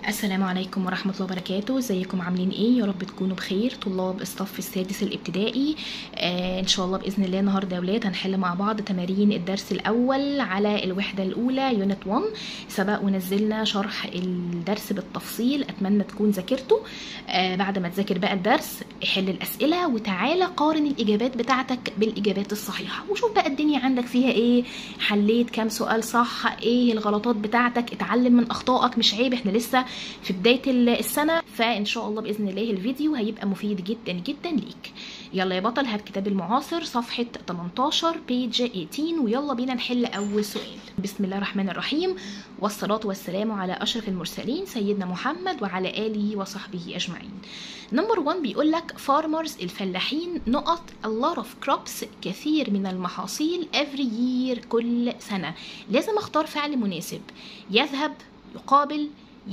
السلام عليكم ورحمة الله وبركاته ازيكم عاملين ايه يا رب تكونوا بخير طلاب الصف السادس الابتدائي آه ان شاء الله باذن الله النهارده يا ولاد هنحل مع بعض تمارين الدرس الاول على الوحدة الاولى يونت 1 سبق ونزلنا شرح الدرس بالتفصيل اتمنى تكون ذاكرته آه بعد ما تذاكر بقى الدرس حل الاسئلة وتعالى قارن الاجابات بتاعتك بالاجابات الصحيحة وشوف بقى الدنيا عندك فيها ايه حليت كام سؤال صح ايه الغلطات بتاعتك اتعلم من اخطائك مش عيب احنا لسه في بدايه السنه فان شاء الله باذن الله الفيديو هيبقى مفيد جدا جدا ليك يلا يا بطل هات كتاب المعاصر صفحه 18 بيج 18 ويلا بينا نحل اول سؤال بسم الله الرحمن الرحيم والصلاه والسلام على اشرف المرسلين سيدنا محمد وعلى اله وصحبه اجمعين نمبر 1 بيقول لك فارمرز الفلاحين نقط a lot of crops كثير من المحاصيل every year كل سنه لازم اختار فعل مناسب يذهب يقابل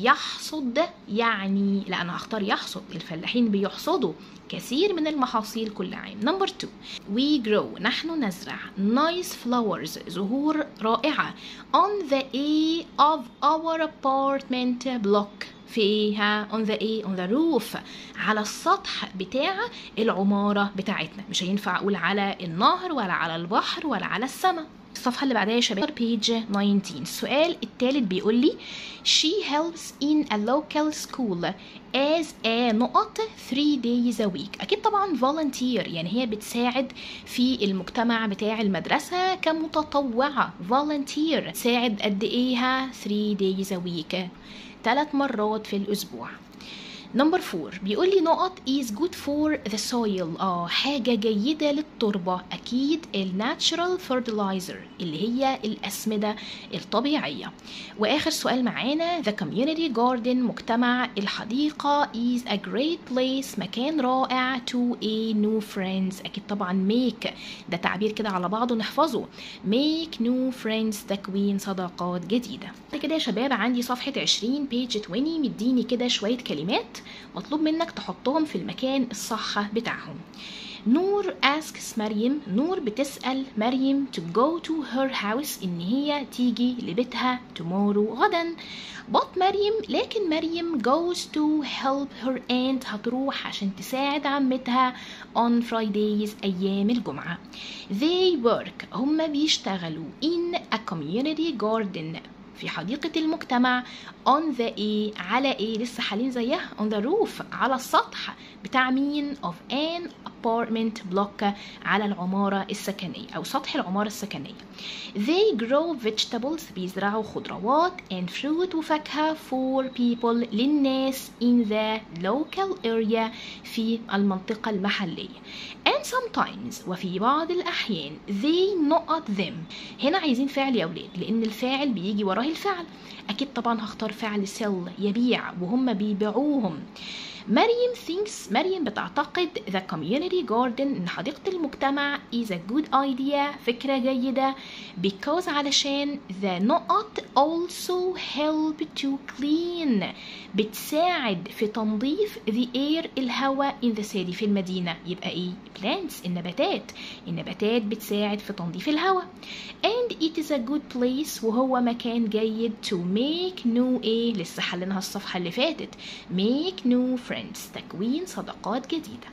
يحصد يعني لا انا هختار يحصد الفلاحين بيحصدوا كثير من المحاصيل كل عام نمبر 2 we grow نحن نزرع nice flowers زهور رائعة on the A of our apartment block فيها on the A on the roof على السطح بتاع العمارة بتاعتنا مش هينفع أقول على النهر ولا على البحر ولا على السماء الصفحة اللي بعدها يا شباب بيج 19 السؤال الثالث بيقول لي she helps in a local school as a نقط 3 days a week أكيد طبعا volunteer يعني هي بتساعد في المجتمع بتاع المدرسة كمتطوعة volunteer تساعد قد إيه 3 days a week ثلاث مرات في الأسبوع نمبر فور بيقول لي نقط is good for the soil اه حاجة جيدة للتربة أكيد الناتشرال fertilizer اللي هي الأسمدة الطبيعية وآخر سؤال معانا the community garden مجتمع الحديقة is a great place مكان رائع to a new friends أكيد طبعا make ده تعبير كده على بعضه نحفظه make new friends تكوين صداقات جديدة كده يا شباب عندي صفحة 20 page 20 مديني كده شوية كلمات مطلوب منك تحطهم في المكان الصح بتاعهم نور asks مريم نور بتسأل مريم to go to her house إن هي تيجي لبيتها tomorrow غدا but مريم لكن مريم goes to help her aunt هتروح عشان تساعد عمتها on Fridays أيام الجمعة they work هم بيشتغلوا in a community garden في حديقة المجتمع on the A على A لسه حالين زيها on the roof على السطح بتاع مين of an apartment block على العمارة السكنية أو سطح العمارة السكنية they grow vegetables بيزرعوا خضروات and fruit وفاكهة for people للناس in the local area في المنطقة المحلية and sometimes وفي بعض الأحيان they not them هنا عايزين فعل يا أولاد لأن الفاعل بيجي وراه الفعل أكيد طبعا هختار فعل sell يبيع وهم بيبيعوهم مريم thinks مريم بتعتقد the community garden إن حديقة المجتمع is a good idea فكرة جيدة because علشان the نقط also help to clean بتساعد في تنظيف the air الهواء in the city في المدينة يبقى ايه plants النباتات النباتات بتساعد في تنظيف الهواء and it is a good place وهو مكان جيد to make new ايه لسه حليناها الصفحة اللي فاتت make new friends تكوين صداقات جديدة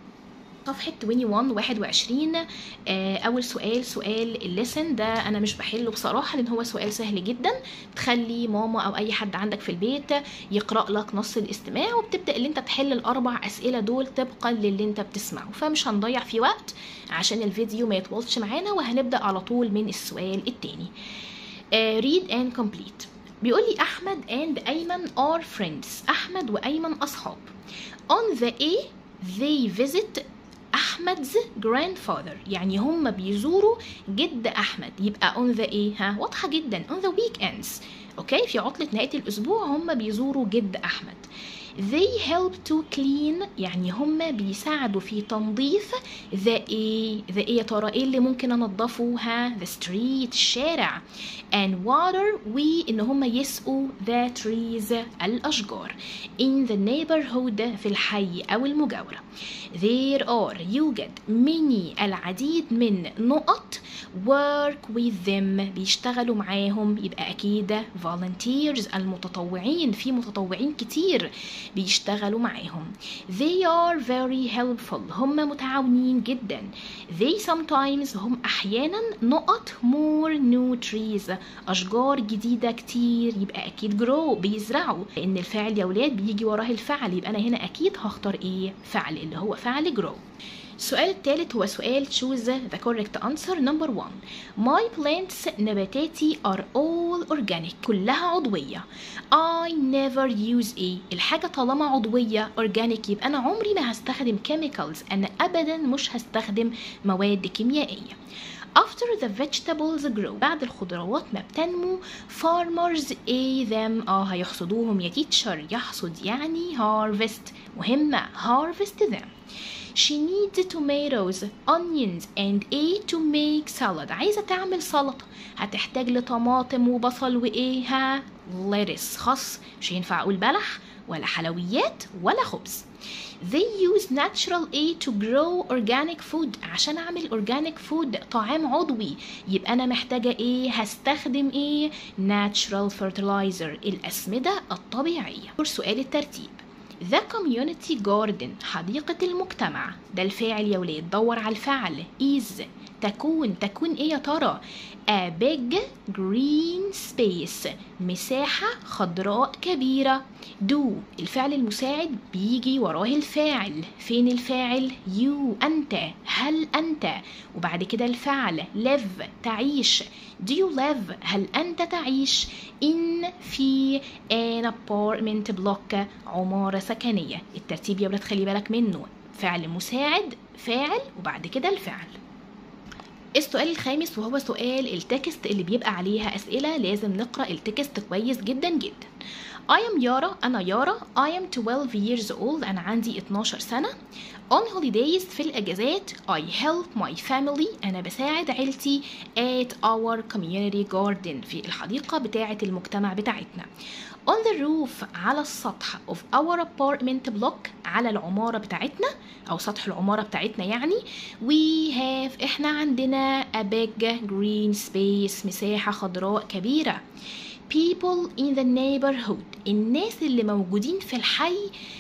صفحة 21 21 أول سؤال سؤال الليسن ده أنا مش بحله بصراحة لأن هو سؤال سهل جدا تخلي ماما أو أي حد عندك في البيت يقرأ لك نص الاستماع وبتبدأ اللي أنت تحل الأربع أسئلة دول طبقا للي أنت بتسمعه فمش هنضيع في وقت عشان الفيديو ما يطولش معانا وهنبدأ على طول من السؤال التاني uh, read and complete بيقول لي أحمد and أيمن are friends أحمد وأيمن أصحاب on the A they visit أحمد's grandfather يعني هم بيزوروا جد أحمد يبقى on the A ها واضحة جدا on the weekends أوكي في عطلة نهاية الأسبوع هم بيزوروا جد أحمد they help to clean يعني هم بيساعدوا في تنظيف the A the A يا ترى ايه اللي ممكن انضفه ها the street الشارع and water وان هم يسقوا the trees الاشجار in the neighborhood في الحي او المجاورة there are يوجد many العديد من نقط work with them بيشتغلوا معاهم يبقى أكيد volunteers المتطوعين في متطوعين كتير بيشتغلوا معاهم they are very helpful هم متعاونين جدا they sometimes هم أحيانا نقط more new trees أشجار جديدة كتير يبقى أكيد grow بيزرعوا لأن الفاعل يا ولاد بيجي وراه الفعل يبقى أنا هنا أكيد هختار إيه فعل اللي هو فعل grow السؤال الثالث هو سؤال choose the correct answer number one my plants نباتاتي are all organic كلها عضوية I never use a الحاجة طالما عضوية organic يبقى أنا عمري ما هستخدم chemicals أنا أبدا مش هستخدم مواد كيميائية After the vegetables grow بعد الخضروات ما بتنمو farmers a them اه هيحصدوهم يا تيتشر يحصد يعني harvest مهمة harvest them She needs tomatoes, onions and a to make salad عايزة تعمل سلطة هتحتاج لطماطم وبصل وإيه ها lettuce خس مش هينفع أقول بلح ولا حلويات ولا خبز They use natural A to grow organic food عشان أعمل organic food طعام عضوي يبقى أنا محتاجة إيه هستخدم إيه natural fertilizer الأسمدة الطبيعية سؤال الترتيب The community garden حديقة المجتمع ده الفاعل يا ولاد دور على الفعل is تكون تكون ايه يا ترى a big green space مساحة خضراء كبيرة do الفعل المساعد بيجي وراه الفاعل فين الفاعل you أنت هل أنت وبعد كده الفعل live تعيش do you live هل أنت تعيش in في an apartment block عمارة سكنية الترتيب يا ولاد خلي بالك منه فعل مساعد فاعل وبعد كده الفعل السؤال الخامس وهو سؤال التكست اللي بيبقى عليها أسئلة لازم نقرأ التكست كويس جدا جدا I am يارا أنا يارا I am 12 years old أنا عندي 12 سنة On holidays في الأجازات I help my family أنا بساعد عيلتي at our community garden في الحديقة بتاعة المجتمع بتاعتنا on the roof على السطح of our apartment block على العمارة بتاعتنا أو سطح العمارة بتاعتنا يعني we have إحنا عندنا a big green space مساحة خضراء كبيرة people in the neighborhood الناس اللي موجودين في الحي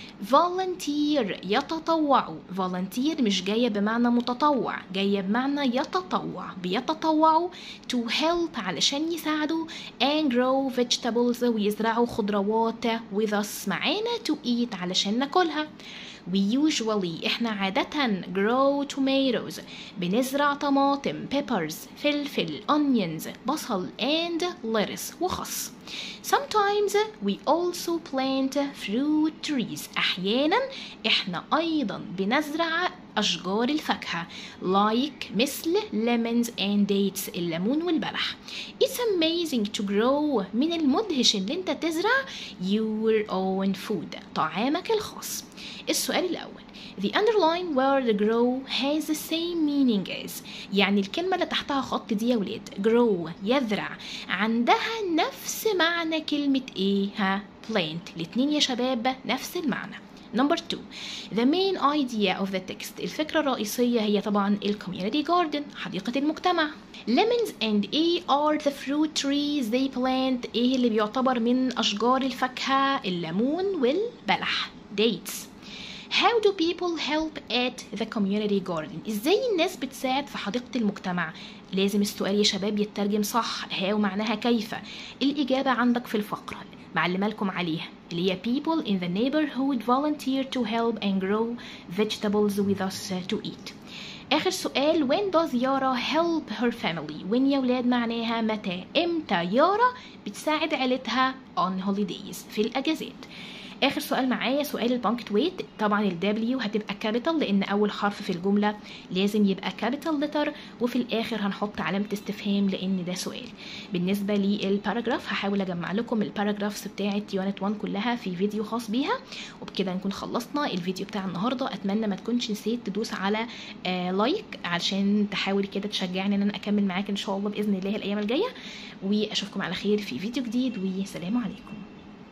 volunteer يتطوعوا volunteer مش جاية بمعنى متطوع جاية بمعنى يتطوع بيتطوعوا to help علشان يساعدوا and grow vegetables ويزرعوا خضروات with us معانا to eat علشان ناكلها we usually احنا عادة grow tomatoes بنزرع طماطم peppers فلفل onions بصل and lettuce وخس sometimes we also plant fruit trees أحيانا احنا أيضا بنزرع أشجار الفاكهة like مثل lemons and dates الليمون والبلح It's amazing to grow من المدهش إن أنت تزرع your own food طعامك الخاص السؤال الأول The underline word grow has the same meaning as يعني الكلمة اللي تحتها خط دي يا ولاد grow يزرع عندها نفس معنى كلمة ايه ها plant الاتنين يا شباب نفس المعنى Number two, the main idea of the text الفكرة الرئيسية هي طبعا ال community garden حديقة المجتمع Lemons and A are the fruit trees they plant ايه اللي بيعتبر من أشجار الفاكهة الليمون والبلح dates How do people help at the community garden؟ ازاي الناس بتساعد في حديقة المجتمع؟ لازم السؤال يا شباب يترجم صح how معناها كيف الإجابة عندك في الفقرة معلمة لكم عليها اللي هي people in the neighborhood volunteer to help and grow vegetables with us to eat آخر سؤال when does يارا help her family when يا ولاد معناها متى امتى يارا بتساعد عيلتها on holidays في الأجازات اخر سؤال معايا سؤال البانكتويت طبعا الدبليو هتبقى كابيتال لان اول حرف في الجمله لازم يبقى كابيتال لتر وفي الاخر هنحط علامه استفهام لان ده سؤال بالنسبه للباراجراف هحاول اجمع لكم الباراجرافز بتاعه يونت 1 كلها في فيديو خاص بيها وبكده نكون خلصنا الفيديو بتاع النهارده اتمنى ما تكونش نسيت تدوس على آه لايك علشان تحاول كده تشجعني ان انا اكمل معاك ان شاء الله باذن الله الايام الجايه واشوفكم على خير في فيديو جديد والسلام عليكم